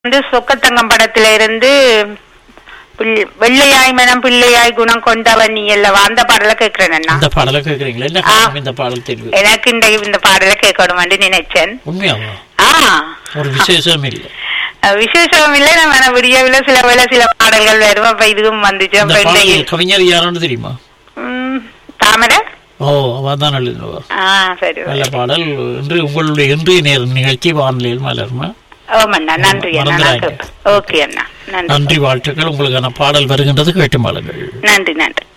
வந்து சொக்கத்தங்கம் படத்துல இருந்து பிள்- வெள்ளையாய் மனம் பிள்ளையாய் குணம் கொண்டவன் நீ அல்லவா அந்த பாடலை கேட்கிறேன் அண்ணா இந்த பாடலை கேட்குறீங்களா என்ன காரணம் இந்த பாடல் தெரிவு எனக்கு இந்த இந்த பாடலை கேட்கணும்னு நினைச்சேன் உண்மையாவா ஆ ஒரு விசேஷம் இல்லை அஹ் விசேஷம் இல்லை நம்ம விடியவில்லை சில வேளை சில பாடல்கள் வரும் அப்ப இதுவும் வந்துச்சு இந்த அப்ப பாடல் இன்னைக்கு கவிஞர் யாருன்னு தெரியுமா ம், தாமரை ஓ அவன் தான் எழுதுவா ஆ சரி நல்ல பாடல் இன்று உங்களுடைய இன்றைய நேர நிகழ்ச்சி வானிலையில் மலர்மா ஓமண்ணா நன்றி அண்ணா நான் மறந்துடாதீங்க. கேட்பேன். ஓகே அண்ணா நன்றி நன்றி வாழ்த்துக்கள் உங்களுக்கான பாடல் வருகின்றது கேட்டு மாளுங்கள் நன்றி நன்றி